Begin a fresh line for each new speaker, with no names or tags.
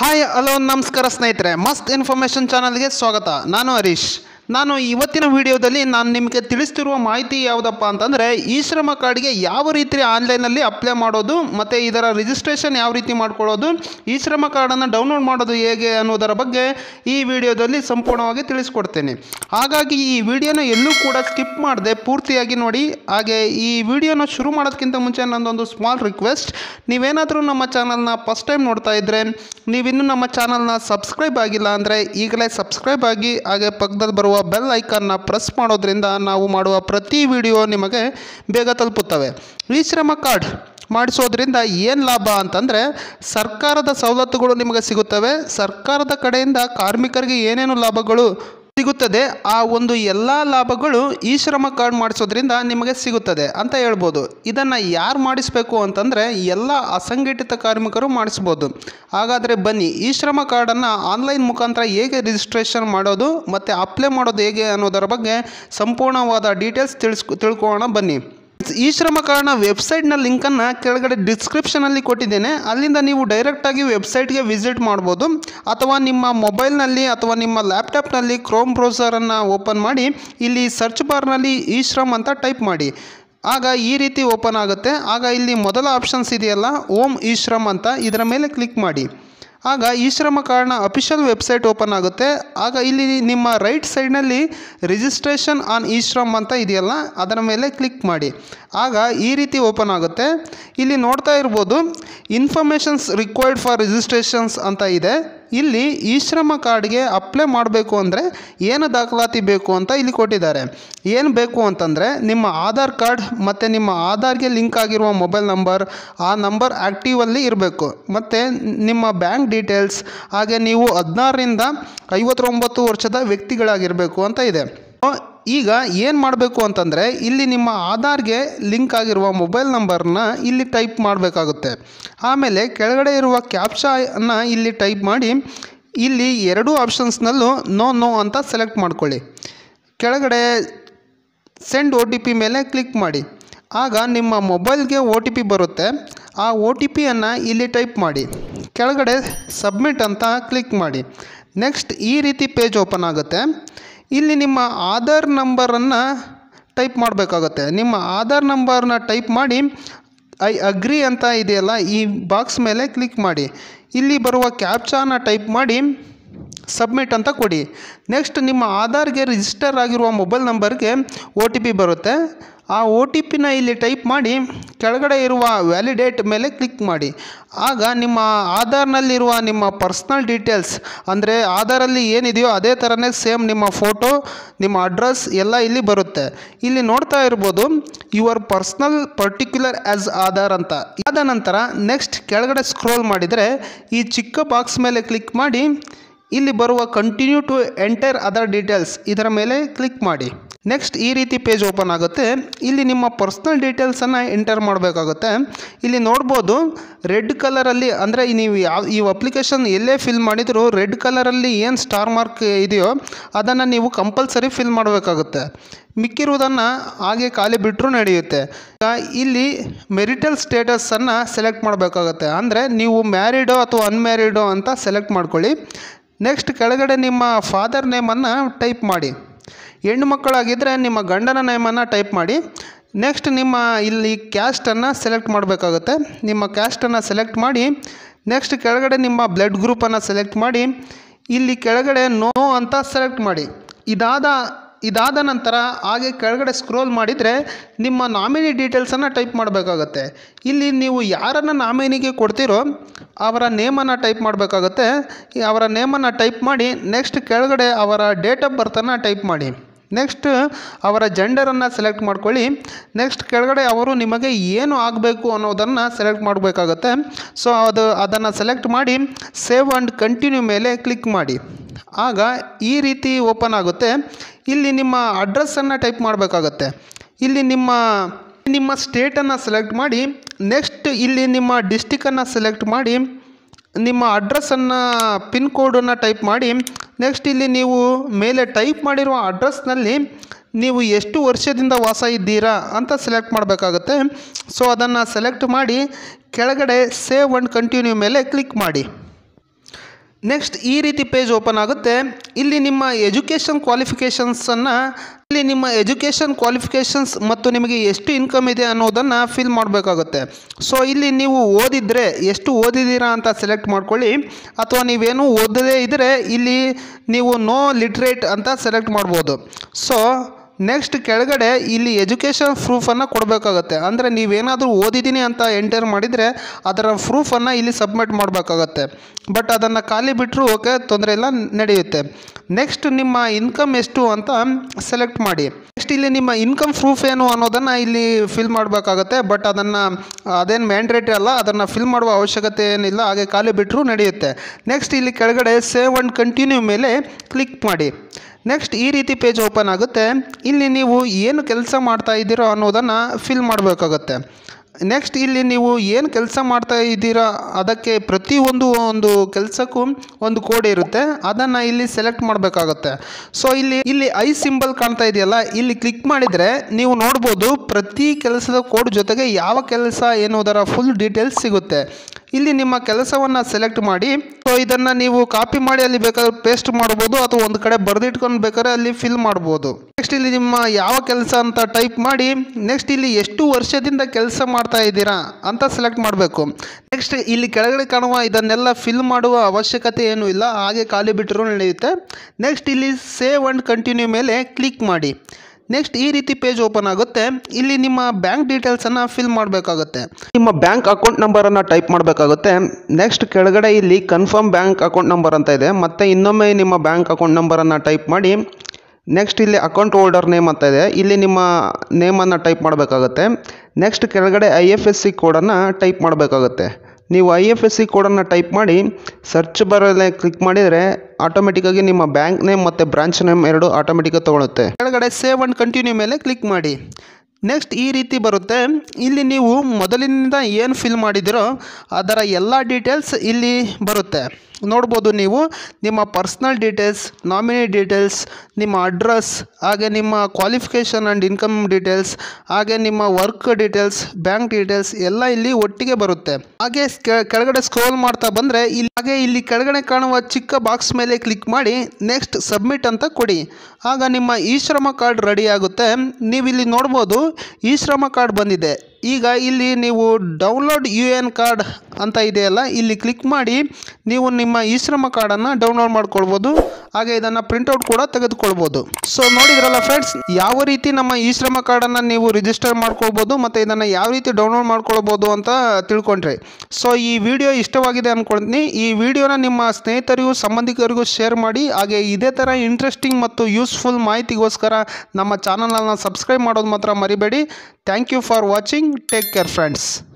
hi hello ನಮಸ್ಕಾರ ಸ್ನೇಹಿತರೆ ಮಸ್ತ್ ಇನ್ಫಾರ್ಮೇಷನ್ ಚಾನಲ್ಗೆ ಸ್ವಾಗತ ನಾನು ಹರೀಶ್ ನಾನು ಇವತ್ತಿನ ವಿಡಿಯೋದಲ್ಲಿ ನಾನು ನಿಮಗೆ ತಿಳಿಸ್ತಿರುವ ಮಾಹಿತಿ ಯಾವುದಪ್ಪ ಅಂತಂದರೆ ಈ ಶ್ರಮ ಕಾರ್ಡ್ಗೆ ಯಾವ ರೀತಿ ಆನ್ಲೈನಲ್ಲಿ ಅಪ್ಲೈ ಮಾಡೋದು ಮತ್ತು ಇದರ ರಿಜಿಸ್ಟ್ರೇಷನ್ ಯಾವ ರೀತಿ ಮಾಡ್ಕೊಳ್ಳೋದು ಈ ಶ್ರಮ ಕಾರ್ಡನ್ನು ಡೌನ್ಲೋಡ್ ಮಾಡೋದು ಹೇಗೆ ಅನ್ನೋದರ ಬಗ್ಗೆ ಈ ವಿಡಿಯೋದಲ್ಲಿ ಸಂಪೂರ್ಣವಾಗಿ ತಿಳಿಸ್ಕೊಡ್ತೇನೆ ಹಾಗಾಗಿ ಈ ವಿಡಿಯೋನ ಎಲ್ಲೂ ಕೂಡ ಸ್ಕಿಪ್ ಮಾಡದೆ ಪೂರ್ತಿಯಾಗಿ ನೋಡಿ ಹಾಗೆ ಈ ವಿಡಿಯೋನ ಶುರು ಮಾಡೋದಕ್ಕಿಂತ ಮುಂಚೆ ನನ್ನದೊಂದು ಸ್ಮಾಲ್ ರಿಕ್ವೆಸ್ಟ್ ನೀವೇನಾದರೂ ನಮ್ಮ ಚಾನಲ್ನ ಫಸ್ಟ್ ಟೈಮ್ ನೋಡ್ತಾ ಇದ್ದರೆ ನೀವಿನ್ನೂ ನಮ್ಮ ಚಾನಲ್ನ ಸಬ್ಸ್ಕ್ರೈಬ್ ಆಗಿಲ್ಲ ಅಂದರೆ ಈಗಲೇ ಸಬ್ಸ್ಕ್ರೈಬ್ ಆಗಿ ಹಾಗೆ ಪಕ್ಕದಲ್ಲಿ ಬರುವ ಬೆಲ್ ಐಕನ್ನ ಪ್ರೆಸ್ ಮಾಡೋದ್ರಿಂದ ನಾವು ಮಾಡುವ ಪ್ರತಿ ವಿಡಿಯೋ ನಿಮಗೆ ಬೇಗ ತಲುಪುತ್ತವೆ ಈ ಶ್ರಮ ಕಾರ್ಡ್ ಮಾಡಿಸೋದ್ರಿಂದ ಏನು ಲಾಭ ಅಂತಂದರೆ ಸರ್ಕಾರದ ಸವಲತ್ತುಗಳು ನಿಮಗೆ ಸಿಗುತ್ತವೆ ಸರ್ಕಾರದ ಕಡೆಯಿಂದ ಕಾರ್ಮಿಕರಿಗೆ ಏನೇನು ಲಾಭಗಳು ಸಿಗುತ್ತದೆ ಆ ಒಂದು ಎಲ್ಲ ಲಾಭಗಳು ಈ ಶ್ರಮ ಕಾರ್ಡ್ ಮಾಡಿಸೋದ್ರಿಂದ ನಿಮಗೆ ಸಿಗುತ್ತದೆ ಅಂತ ಹೇಳ್ಬೋದು ಇದನ್ನು ಯಾರು ಮಾಡಿಸಬೇಕು ಅಂತಂದರೆ ಎಲ್ಲ ಅಸಂಘಟಿತ ಕಾರ್ಮಿಕರು ಮಾಡಿಸ್ಬೋದು ಹಾಗಾದರೆ ಬನ್ನಿ ಈ ಶ್ರಮ ಕಾರ್ಡನ್ನು ಆನ್ಲೈನ್ ಮುಖಾಂತರ ಹೇಗೆ ರಿಜಿಸ್ಟ್ರೇಷನ್ ಮಾಡೋದು ಮತ್ತು ಅಪ್ಲೈ ಮಾಡೋದು ಹೇಗೆ ಅನ್ನೋದರ ಬಗ್ಗೆ ಸಂಪೂರ್ಣವಾದ ಡೀಟೇಲ್ಸ್ ತಿಳಿಸ್ ತಿಳ್ಕೊಳ್ಳೋಣ ಬನ್ನಿ ಈ ಶ್ರಮ ಕಾರ್ಡ್ನ ವೆಬ್ಸೈಟ್ನ ಲಿಂಕನ್ನು ಕೆಳಗಡೆ ಡಿಸ್ಕ್ರಿಪ್ಷನಲ್ಲಿ ಕೊಟ್ಟಿದ್ದೇನೆ ಅಲ್ಲಿಂದ ನೀವು ಡೈರೆಕ್ಟಾಗಿ ವೆಬ್ಸೈಟ್ಗೆ ವಿಸಿಟ್ ಮಾಡ್ಬೋದು ಅಥವಾ ನಿಮ್ಮ ಮೊಬೈಲ್ನಲ್ಲಿ ಅಥವಾ ನಿಮ್ಮ ಲ್ಯಾಪ್ಟಾಪ್ನಲ್ಲಿ ಕ್ರೋಮ್ ಬ್ರೌಸರನ್ನು ಓಪನ್ ಮಾಡಿ ಇಲ್ಲಿ ಸರ್ಚ್ ಬಾರ್ನಲ್ಲಿ ಈ ಶ್ರಮ್ ಅಂತ ಟೈಪ್ ಮಾಡಿ ಆಗ ಈ ರೀತಿ ಓಪನ್ ಆಗುತ್ತೆ ಆಗ ಇಲ್ಲಿ ಮೊದಲ ಆಪ್ಷನ್ಸ್ ಇದೆಯಲ್ಲ ಓಮ್ ಈ ಶ್ರಮ್ ಅಂತ ಇದರ ಮೇಲೆ ಕ್ಲಿಕ್ ಮಾಡಿ ಆಗ ಈ ಶ್ರಮ ಕಾರ್ಡ್ನ ಅಫಿಷಿಯಲ್ ವೆಬ್ಸೈಟ್ ಓಪನ್ ಆಗುತ್ತೆ ಆಗ ಇಲ್ಲಿ ನಿಮ್ಮ ರೈಟ್ ಸೈಡ್ನಲ್ಲಿ ರಿಜಿಸ್ಟ್ರೇಷನ್ ಆನ್ ಈ ಶ್ರಮ್ ಅಂತ ಇದೆಯಲ್ಲ ಅದರ ಮೇಲೆ ಕ್ಲಿಕ್ ಮಾಡಿ ಆಗ ಈ ರೀತಿ ಓಪನ್ ಆಗುತ್ತೆ ಇಲ್ಲಿ ನೋಡ್ತಾ ಇರ್ಬೋದು ಇನ್ಫಾರ್ಮೇಷನ್ಸ್ ರಿಕ್ವೈರ್ಡ್ ಫಾರ್ ರಿಜಿಸ್ಟ್ರೇಷನ್ಸ್ ಅಂತ ಇದೆ ಇಲ್ಲಿ ಈ ಶ್ರಮ ಕಾರ್ಡ್ಗೆ ಅಪ್ಲೈ ಮಾಡಬೇಕು ಅಂದರೆ ಏನು ದಾಖಲಾತಿ ಬೇಕು ಅಂತ ಇಲ್ಲಿ ಕೊಟ್ಟಿದ್ದಾರೆ ಏನು ಬೇಕು ಅಂತಂದರೆ ನಿಮ್ಮ ಆಧಾರ್ ಕಾರ್ಡ್ ಮತ್ತು ನಿಮ್ಮ ಆಧಾರ್ಗೆ ಲಿಂಕ್ ಆಗಿರುವ ಮೊಬೈಲ್ ನಂಬರ್ ಆ ನಂಬರ್ ಆ್ಯಕ್ಟಿವಲ್ಲಿ ಇರಬೇಕು ಮತ್ತು ನಿಮ್ಮ ಬ್ಯಾಂಕ್ ಡೀಟೇಲ್ಸ್ ಹಾಗೆ ನೀವು ಹದಿನಾರರಿಂದ ಐವತ್ತೊಂಬತ್ತು ವರ್ಷದ ವ್ಯಕ್ತಿಗಳಾಗಿರಬೇಕು ಅಂತ ಇದೆ ಈಗ ಏನು ಮಾಡಬೇಕು ಅಂತಂದರೆ ಇಲ್ಲಿ ನಿಮ್ಮ ಆಧಾರ್ಗೆ ಲಿಂಕ್ ಆಗಿರುವ ಮೊಬೈಲ್ ನಂಬರ್ನ ಇಲ್ಲಿ ಟೈಪ್ ಮಾಡಬೇಕಾಗುತ್ತೆ ಆಮೇಲೆ ಕೆಳಗಡೆ ಇರುವ ಕ್ಯಾಪ್ಚಾನ ಇಲ್ಲಿ ಟೈಪ್ ಮಾಡಿ ಇಲ್ಲಿ ಎರಡೂ ಆಪ್ಷನ್ಸ್ನಲ್ಲೂ ನೋ ನೋ ಅಂತ ಸೆಲೆಕ್ಟ್ ಮಾಡ್ಕೊಳ್ಳಿ ಕೆಳಗಡೆ ಸೆಂಡ್ ಒ ಟಿ ಪಿ ಮೇಲೆ ಕ್ಲಿಕ್ ಮಾಡಿ ಆಗ ನಿಮ್ಮ ಮೊಬೈಲ್ಗೆ ಒ ಟಿ ಪಿ ಬರುತ್ತೆ ಆ ಒ ಟಿ ಪಿಯನ್ನು ಇಲ್ಲಿ ಟೈಪ್ ಮಾಡಿ ಕೆಳಗಡೆ ಸಬ್ಮಿಟ್ ಅಂತ ಕ್ಲಿಕ್ ಮಾಡಿ ನೆಕ್ಸ್ಟ್ ಈ ರೀತಿ ಪೇಜ್ ಓಪನ್ ಆಗುತ್ತೆ ಇಲ್ಲಿ ನಿಮ್ಮ ಆಧಾರ್ ನಂಬರನ್ನು ಟೈಪ್ ಮಾಡಬೇಕಾಗುತ್ತೆ ನಿಮ್ಮ ಆಧಾರ್ ನಂಬರ್ನ ಟೈಪ್ ಮಾಡಿ ಐ ಅಗ್ರಿ ಅಂತ ಇದೆಯಲ್ಲ ಈ ಬಾಕ್ಸ್ ಮೇಲೆ ಕ್ಲಿಕ್ ಮಾಡಿ ಇಲ್ಲಿ ಬರುವ ಕ್ಯಾಪ್ಚಾನ ಟೈಪ್ ಮಾಡಿ ಸಬ್ಮಿಟ್ ಅಂತ ಕೊಡಿ ನೆಕ್ಸ್ಟ್ ನಿಮ್ಮ ಆಧಾರ್ಗೆ ರಿಜಿಸ್ಟರ್ ಆಗಿರುವ ಮೊಬೈಲ್ ನಂಬರ್ಗೆ ಒ ಟಿ ಪಿ ಬರುತ್ತೆ ಆ ಒ ಟಿ ಪಿನ ಇಲ್ಲಿ ಟೈಪ್ ಮಾಡಿ ಕೆಳಗಡೆ ಇರುವ ವ್ಯಾಲಿಡೇಟ್ ಮೇಲೆ ಕ್ಲಿಕ್ ಮಾಡಿ ಆಗ ನಿಮ್ಮ ಆಧಾರ್ನಲ್ಲಿರುವ ನಿಮ್ಮ ಪರ್ಸ್ನಲ್ ಡೀಟೇಲ್ಸ್ ಅಂದರೆ ಆಧಾರಲ್ಲಿ ಏನಿದೆಯೋ ಅದೇ ಥರನೇ ಸೇಮ್ ನಿಮ್ಮ ಫೋಟೋ ನಿಮ್ಮ ಅಡ್ರೆಸ್ ಎಲ್ಲ ಇಲ್ಲಿ ಬರುತ್ತೆ ಇಲ್ಲಿ ನೋಡ್ತಾ ಇರ್ಬೋದು your personal particular as Aadhaar ಅಂತ ಆದ ನಂತರ ನೆಕ್ಸ್ಟ್ ಕೆಳಗಡೆ ಸ್ಕ್ರೋಲ್ ಮಾಡಿದರೆ ಈ ಚಿಕ್ಕ ಬಾಕ್ಸ್ ಮೇಲೆ ಕ್ಲಿಕ್ ಮಾಡಿ ಇಲ್ಲಿ ಬರುವ continue to enter other details ಇದರ ಮೇಲೆ ಕ್ಲಿಕ್ ಮಾಡಿ ನೆಕ್ಸ್ಟ್ ಈ ರೀತಿ ಪೇಜ್ ಓಪನ್ ಆಗುತ್ತೆ ಇಲ್ಲಿ ನಿಮ್ಮ ಪರ್ಸ್ನಲ್ ಡೀಟೇಲ್ಸನ್ನು ಎಂಟರ್ ಮಾಡಬೇಕಾಗುತ್ತೆ ಇಲ್ಲಿ ನೋಡ್ಬೋದು ರೆಡ್ ಕಲರಲ್ಲಿ ಅಂದರೆ ನೀವು ಯಾವ ಈ ಅಪ್ಲಿಕೇಶನ್ ಎಲ್ಲೇ ಫಿಲ್ ಮಾಡಿದರೂ ರೆಡ್ ಕಲರಲ್ಲಿ ಏನು ಸ್ಟಾರ್ ಮಾರ್ಕ್ ಇದೆಯೋ ಅದನ್ನು ನೀವು ಕಂಪಲ್ಸರಿ ಫಿಲ್ ಮಾಡಬೇಕಾಗುತ್ತೆ ಮಿಕ್ಕಿರುವುದನ್ನು ಹಾಗೆ ಖಾಲಿ ಬಿಟ್ಟರೂ ನಡೆಯುತ್ತೆ ಈಗ ಇಲ್ಲಿ ಮೆರಿಟಲ್ ಸ್ಟೇಟಸನ್ನು ಸೆಲೆಕ್ಟ್ ಮಾಡಬೇಕಾಗುತ್ತೆ ಅಂದರೆ ನೀವು ಮ್ಯಾರಿಡೋ ಅಥವಾ ಅನ್ಮ್ಯಾರಿಡೋ ಅಂತ ಸೆಲೆಕ್ಟ್ ಮಾಡ್ಕೊಳ್ಳಿ ನೆಕ್ಸ್ಟ್ ಕೆಳಗಡೆ ನಿಮ್ಮ ಫಾದರ್ ನೇಮನ್ನು ಟೈಪ್ ಮಾಡಿ ಹೆಣ್ಣು ಮಕ್ಕಳಾಗಿದ್ದರೆ ನಿಮ್ಮ ಗಂಡನ ನೇಮನ್ನು ಟೈಪ್ ಮಾಡಿ ನೆಕ್ಸ್ಟ್ ನಿಮ್ಮ ಇಲ್ಲಿ ಕ್ಯಾಸ್ಟನ್ನು ಸೆಲೆಕ್ಟ್ ಮಾಡಬೇಕಾಗುತ್ತೆ ನಿಮ್ಮ ಕ್ಯಾಸ್ಟನ್ನು ಸೆಲೆಕ್ಟ್ ಮಾಡಿ ನೆಕ್ಸ್ಟ್ ಕೆಳಗಡೆ ನಿಮ್ಮ ಬ್ಲಡ್ ಗ್ರೂಪನ್ನು ಸೆಲೆಕ್ಟ್ ಮಾಡಿ ಇಲ್ಲಿ ಕೆಳಗಡೆ ನೋ ಅಂತ ಸೆಲೆಕ್ಟ್ ಮಾಡಿ ಇದಾದ ಇದಾದ ನಂತರ ಹಾಗೆ ಕೆಳಗಡೆ ಸ್ಕ್ರೋಲ್ ಮಾಡಿದರೆ ನಿಮ್ಮ ನಾಮಿನಿ ಡೀಟೇಲ್ಸನ್ನು ಟೈಪ್ ಮಾಡಬೇಕಾಗತ್ತೆ ಇಲ್ಲಿ ನೀವು ಯಾರನ್ನು ನಾಮಿನಿಗೆ ಕೊಡ್ತೀರೋ ಅವರ ನೇಮನ್ನು ಟೈಪ್ ಮಾಡಬೇಕಾಗತ್ತೆ ಅವರ ನೇಮನ್ನು ಟೈಪ್ ಮಾಡಿ ನೆಕ್ಸ್ಟ್ ಕೆಳಗಡೆ ಅವರ ಡೇಟ್ ಆಫ್ ಬರ್ತನ್ನು ಟೈಪ್ ಮಾಡಿ ನೆಕ್ಸ್ಟ್ ಅವರ ಜೆಂಡರನ್ನು ಸೆಲೆಕ್ಟ್ ಮಾಡ್ಕೊಳ್ಳಿ ನೆಕ್ಸ್ಟ್ ಕೆಳಗಡೆ ಅವರು ನಿಮಗೆ ಏನು ಆಗಬೇಕು ಅನ್ನೋದನ್ನು ಸೆಲೆಕ್ಟ್ ಮಾಡಬೇಕಾಗತ್ತೆ ಸೊ ಅದು ಅದನ್ನು ಸೆಲೆಕ್ಟ್ ಮಾಡಿ ಸೇವ್ ಆ್ಯಂಡ್ ಕಂಟಿನ್ಯೂ ಮೇಲೆ ಕ್ಲಿಕ್ ಮಾಡಿ ಆಗ ಈ ರೀತಿ ಓಪನ್ ಆಗುತ್ತೆ ಇಲ್ಲಿ ನಿಮ್ಮ ಅಡ್ರೆಸ್ಸನ್ನು ಟೈಪ್ ಮಾಡಬೇಕಾಗತ್ತೆ ಇಲ್ಲಿ ನಿಮ್ಮ ನಿಮ್ಮ ಸ್ಟೇಟನ್ನು ಸೆಲೆಕ್ಟ್ ಮಾಡಿ ನೆಕ್ಸ್ಟ್ ಇಲ್ಲಿ ನಿಮ್ಮ ಡಿಸ್ಟಿಕನ್ನು ಸೆಲೆಕ್ಟ್ ಮಾಡಿ ನಿಮ್ಮ ಅಡ್ರೆಸ್ಸನ್ನು ಪಿನ್ ಕೋಡನ್ನು ಟೈಪ್ ಮಾಡಿ ನೆಕ್ಸ್ಟ್ ಇಲ್ಲಿ ನೀವು ಮೇಲೆ ಟೈಪ್ ಮಾಡಿರುವ ಅಡ್ರೆಸ್ನಲ್ಲಿ ನೀವು ಎಷ್ಟು ವರ್ಷದಿಂದ ವಾಸ ಇದ್ದೀರಾ ಅಂತ ಸೆಲೆಕ್ಟ್ ಮಾಡಬೇಕಾಗುತ್ತೆ ಸೊ ಅದನ್ನು ಸೆಲೆಕ್ಟ್ ಮಾಡಿ ಕೆಳಗಡೆ ಸೇವ್ ಆ್ಯಂಡ್ ಕಂಟಿನ್ಯೂ ಮೇಲೆ ಕ್ಲಿಕ್ ಮಾಡಿ ನೆಕ್ಸ್ಟ್ ಈ ರೀತಿ ಪೇಜ್ ಓಪನ್ ಆಗುತ್ತೆ ಇಲ್ಲಿ ನಿಮ್ಮ ಎಜುಕೇಷನ್ ಕ್ವಾಲಿಫಿಕೇಷನ್ಸನ್ನು ಇಲ್ಲಿ ನಿಮ್ಮ ಎಜುಕೇಷನ್ ಕ್ವಾಲಿಫಿಕೇಷನ್ಸ್ ಮತ್ತು ನಿಮಗೆ ಎಷ್ಟು ಇನ್ಕಮ್ ಇದೆ ಅನ್ನೋದನ್ನು ಫಿಲ್ ಮಾಡಬೇಕಾಗುತ್ತೆ ಸೊ ಇಲ್ಲಿ ನೀವು ಓದಿದರೆ ಎಷ್ಟು ಓದಿದ್ದೀರಾ ಅಂತ ಸೆಲೆಕ್ಟ್ ಮಾಡ್ಕೊಳ್ಳಿ ಅಥವಾ ನೀವೇನು ಓದದೇ ಇದ್ದರೆ ಇಲ್ಲಿ ನೀವು ನೋ ಲಿಟ್ರೇಟ್ ಅಂತ ಸೆಲೆಕ್ಟ್ ಮಾಡ್ಬೋದು ಸೊ ನೆಕ್ಸ್ಟ್ ಕೆಳಗಡೆ ಇಲ್ಲಿ ಎಜುಕೇಷನ್ ಪ್ರೂಫನ್ನು ಕೊಡಬೇಕಾಗತ್ತೆ ಅಂದರೆ ನೀವೇನಾದರೂ ಓದಿದ್ದೀನಿ ಅಂತ ಎಂಟರ್ ಮಾಡಿದರೆ ಅದರ ಪ್ರೂಫನ್ನು ಇಲ್ಲಿ ಸಬ್ಮಿಟ್ ಮಾಡಬೇಕಾಗತ್ತೆ ಬಟ್ ಅದನ್ನು ಖಾಲಿ ಬಿಟ್ಟರು ಓಕೆ ತೊಂದರೆ ಇಲ್ಲ ನಡೆಯುತ್ತೆ ನೆಕ್ಸ್ಟ್ ನಿಮ್ಮ ಇನ್ಕಮ್ ಎಷ್ಟು ಅಂತ ಸೆಲೆಕ್ಟ್ ಮಾಡಿ ನೆಕ್ಸ್ಟ್ ಇಲ್ಲಿ ನಿಮ್ಮ ಇನ್ಕಮ್ ಪ್ರೂಫ್ ಏನು ಅನ್ನೋದನ್ನು ಇಲ್ಲಿ ಫಿಲ್ ಮಾಡಬೇಕಾಗತ್ತೆ ಬಟ್ ಅದನ್ನು ಅದೇನು ಮ್ಯಾಂಡ್ರೇಟ್ರಿ ಅಲ್ಲ ಅದನ್ನು ಫಿಲ್ ಮಾಡುವ ಅವಶ್ಯಕತೆ ಏನಿಲ್ಲ ಹಾಗೆ ಖಾಲಿ ಬಿಟ್ಟರು ನಡೆಯುತ್ತೆ ನೆಕ್ಸ್ಟ್ ಇಲ್ಲಿ ಕೆಳಗಡೆ ಸೇವ್ ಆ್ಯಂಡ್ ಕಂಟಿನ್ಯೂ ಮೇಲೆ ಕ್ಲಿಕ್ ಮಾಡಿ ನೆಕ್ಸ್ಟ್ ಈ ರೀತಿ ಪೇಜ್ ಓಪನ್ ಆಗುತ್ತೆ ಇಲ್ಲಿ ನೀವು ಏನು ಕೆಲಸ ಮಾಡ್ತಾ ಇದ್ದೀರೋ ಅನ್ನೋದನ್ನು ಫಿಲ್ ಮಾಡಬೇಕಾಗತ್ತೆ ನೆಕ್ಸ್ಟ್ ಇಲ್ಲಿ ನೀವು ಏನು ಕೆಲಸ ಮಾಡ್ತಾ ಇದ್ದೀರಾ ಅದಕ್ಕೆ ಪ್ರತಿಯೊಂದು ಒಂದು ಕೆಲಸಕ್ಕೂ ಒಂದು ಕೋಡ್ ಇರುತ್ತೆ ಅದನ್ನು ಇಲ್ಲಿ ಸೆಲೆಕ್ಟ್ ಮಾಡಬೇಕಾಗುತ್ತೆ ಸೊ ಇಲ್ಲಿ ಇಲ್ಲಿ ಐ ಸಿಂಬಲ್ ಕಾಣ್ತಾ ಇದೆಯಲ್ಲ ಇಲ್ಲಿ ಕ್ಲಿಕ್ ಮಾಡಿದರೆ ನೀವು ನೋಡ್ಬೋದು ಪ್ರತಿ ಕೆಲಸದ ಕೋಡ್ ಜೊತೆಗೆ ಯಾವ ಕೆಲಸ ಎನ್ನುವುದರ ಫುಲ್ ಡೀಟೇಲ್ಸ್ ಸಿಗುತ್ತೆ ಇಲ್ಲಿ ನಿಮ್ಮ ಕೆಲಸವನ್ನು ಸೆಲೆಕ್ಟ್ ಮಾಡಿ ಸೊ ಇದನ್ನು ನೀವು ಕಾಪಿ ಮಾಡಿ ಅಲ್ಲಿ ಬೇಕಾದ್ರೆ ಪೇಸ್ಟ್ ಮಾಡ್ಬೋದು ಅಥವಾ ಒಂದು ಕಡೆ ಬರೆದಿಟ್ಕೊಂಡು ಬೇಕಾದ್ರೆ ಅಲ್ಲಿ ಫಿಲ್ ಮಾಡ್ಬೋದು ನೆಕ್ಸ್ಟ್ ಇಲ್ಲಿ ನಿಮ್ಮ ಯಾವ ಕೆಲಸ ಅಂತ ಟೈಪ್ ಮಾಡಿ ನೆಕ್ಸ್ಟ್ ಇಲ್ಲಿ ಎಷ್ಟು ವರ್ಷದಿಂದ ಕೆಲಸ ಮಾಡ್ತಾ ಇದ್ದೀರಾ ಅಂತ ಸೆಲೆಕ್ಟ್ ಮಾಡಬೇಕು ನೆಕ್ಸ್ಟ್ ಇಲ್ಲಿ ಕೆಳಗಡೆ ಕಾಣುವ ಇದನ್ನೆಲ್ಲ ಫಿಲ್ ಮಾಡುವ ಅವಶ್ಯಕತೆ ಏನೂ ಇಲ್ಲ ಹಾಗೆ ಖಾಲಿ ಬಿಟ್ಟರೂ ನಡೆಯುತ್ತೆ ನೆಕ್ಸ್ಟ್ ಇಲ್ಲಿ ಸೇವ್ ಆ್ಯಂಡ್ ಕಂಟಿನ್ಯೂ ಮೇಲೆ ಕ್ಲಿಕ್ ಮಾಡಿ ನೆಕ್ಸ್ಟ್ ಈ ರೀತಿ ಪೇಜ್ ಓಪನ್ ಆಗುತ್ತೆ ಇಲ್ಲಿ ನಿಮ್ಮ ಬ್ಯಾಂಕ್ ಡೀಟೇಲ್ಸನ್ನು ಫಿಲ್ ಮಾಡಬೇಕಾಗುತ್ತೆ ನಿಮ್ಮ ಬ್ಯಾಂಕ್ ಅಕೌಂಟ್ ನಂಬರನ್ನು ಟೈಪ್ ಮಾಡಬೇಕಾಗುತ್ತೆ ನೆಕ್ಸ್ಟ್ ಕೆಳಗಡೆ ಇಲ್ಲಿ ಕನ್ಫರ್ಮ್ ಬ್ಯಾಂಕ್ ಅಕೌಂಟ್ ನಂಬರ್ ಅಂತ ಇದೆ ಮತ್ತು ಇನ್ನೊಮ್ಮೆ ನಿಮ್ಮ ಬ್ಯಾಂಕ್ ಅಕೌಂಟ್ ನಂಬರನ್ನು ಟೈಪ್ ಮಾಡಿ ನೆಕ್ಸ್ಟ್ ಇಲ್ಲಿ ಅಕೌಂಟ್ ಹೋಲ್ಡರ್ ನೇಮ್ ಅಂತ ಇದೆ ಇಲ್ಲಿ ನಿಮ್ಮ ನೇಮನ್ನು ಟೈಪ್ ಮಾಡಬೇಕಾಗುತ್ತೆ ನೆಕ್ಸ್ಟ್ ಕೆಳಗಡೆ ಐ ಎಫ್ ಎಸ್ ಸಿ ಕೋಡನ್ನು ಟೈಪ್ ಮಾಡಬೇಕಾಗುತ್ತೆ ನೀವು ಐ ಎಫ್ ಎಸ್ ಸಿ ಕೋಡನ್ನು ಟೈಪ್ ಮಾಡಿ ಸರ್ಚ್ ಬರಲ್ಲೇ ಕ್ಲಿಕ್ ಮಾಡಿದರೆ ಆಟೋಮೆಟಿಕ್ಕಾಗಿ ನಿಮ್ಮ ಬ್ಯಾಂಕ್ ನೇಮ್ ಮತ್ತು ಬ್ರಾಂಚ್ ನೇಮ್ ಎರಡು ಆಟೋಮೆಟಿಕ್ಕಾಗಿ ತೊಗೊಳುತ್ತೆ ಕೆಳಗಡೆ ಸೇವ್ ಆ್ಯಂಡ್ ಕಂಟಿನ್ಯೂ ಮೇಲೆ ಕ್ಲಿಕ್ ಮಾಡಿ ನೆಕ್ಸ್ಟ್ ಈ ರೀತಿ ಬರುತ್ತೆ ಇಲ್ಲಿ ನೀವು ಮೊದಲಿನಿಂದ ಏನು ಫಿಲ್ ಮಾಡಿದಿರೋ ಅದರ ಎಲ್ಲ ಡೀಟೇಲ್ಸ್ ಇಲ್ಲಿ ಬರುತ್ತೆ ನೋಡ್ಬೋದು ನೀವು ನಿಮ್ಮ ಪರ್ಸ್ನಲ್ ಡೀಟೇಲ್ಸ್ ನಾಮಿನಿ ಡೀಟೇಲ್ಸ್ ನಿಮ್ಮ ಅಡ್ರೆಸ್ ಹಾಗೆ ನಿಮ್ಮ ಕ್ವಾಲಿಫಿಕೇಷನ್ ಆ್ಯಂಡ್ ಇನ್ಕಮ್ ಡೀಟೇಲ್ಸ್ ಹಾಗೆ ನಿಮ್ಮ ವರ್ಕ್ ಡೀಟೇಲ್ಸ್ ಬ್ಯಾಂಕ್ ಡೀಟೇಲ್ಸ್ ಎಲ್ಲ ಇಲ್ಲಿ ಒಟ್ಟಿಗೆ ಬರುತ್ತೆ ಹಾಗೆ ಕೆ- ಕೆಳಗಡೆ ಸ್ಕ್ರೋಲ್ ಮಾಡ್ತಾ ಬಂದರೆ ಇಲ್ಲಿ ಹಾಗೆ ಇಲ್ಲಿ ಕೆಳಗಡೆ ಕಾಣುವ ಚಿಕ್ಕ ಬಾಕ್ಸ್ ಮೇಲೆ ಕ್ಲಿಕ್ ಮಾಡಿ ನೆಕ್ಸ್ಟ್ ಸಬ್ಮಿಟ್ ಅಂತ ಕೊಡಿ ಆಗ ನಿಮ್ಮ ಇ ಶ್ರಮ ಕಾರ್ಡ್ ರೆಡಿ ಆಗುತ್ತೆ ನೀವು ಇಲ್ಲಿ ನೋಡ್ಬೋದು ಇ ಶ್ರಮ ಕಾರ್ಡ್ ಬಂದಿದೆ ಈಗ ಇಲ್ಲಿ ನೀವು ಡೌನ್ಲೋಡ್ ಯು ಎನ್ ಕಾರ್ಡ್ ಅಂತ ಇದೆಯಲ್ಲ ಇಲ್ಲಿ ಕ್ಲಿಕ್ ಮಾಡಿ ನೀವು ನಿಮ್ಮ ಇ ಶ್ರಮ ಕಾರ್ಡನ್ನು ಡೌನ್ಲೋಡ್ ಮಾಡ್ಕೊಳ್ಬೋದು ಹಾಗೆ ಇದನ್ನು ಪ್ರಿಂಟೌಟ್ ಕೂಡ ತೆಗೆದುಕೊಳ್ಬೋದು ಸೊ ನೋಡಿದ್ರಲ್ಲ ಫ್ರೆಂಡ್ಸ್ ಯಾವ ರೀತಿ ನಮ್ಮ ಇ ಶ್ರಮ ಕಾರ್ಡನ್ನು ನೀವು ರಿಜಿಸ್ಟರ್ ಮಾಡ್ಕೊಳ್ಬೋದು ಮತ್ತು ಇದನ್ನು ಯಾವ ರೀತಿ ಡೌನ್ಲೋಡ್ ಮಾಡ್ಕೊಳ್ಬೋದು ಅಂತ ತಿಳ್ಕೊಂಡ್ರಿ ಸೊ ಈ ವಿಡಿಯೋ ಇಷ್ಟವಾಗಿದೆ ಅಂದ್ಕೊಳ್ತೀನಿ ಈ ವಿಡಿಯೋನ ನಿಮ್ಮ ಸ್ನೇಹಿತರಿಗೂ ಸಂಬಂಧಿಕರಿಗೂ ಶೇರ್ ಮಾಡಿ ಹಾಗೆ ಇದೇ ಥರ ಇಂಟ್ರೆಸ್ಟಿಂಗ್ ಮತ್ತು ಯೂಸ್ಫುಲ್ ಮಾಹಿತಿಗೋಸ್ಕರ ನಮ್ಮ ಚಾನಲನ್ನು ಸಬ್ಸ್ಕ್ರೈಬ್ ಮಾಡೋದು ಮಾತ್ರ ಮರಿಬೇಡಿ thank you for watching take care friends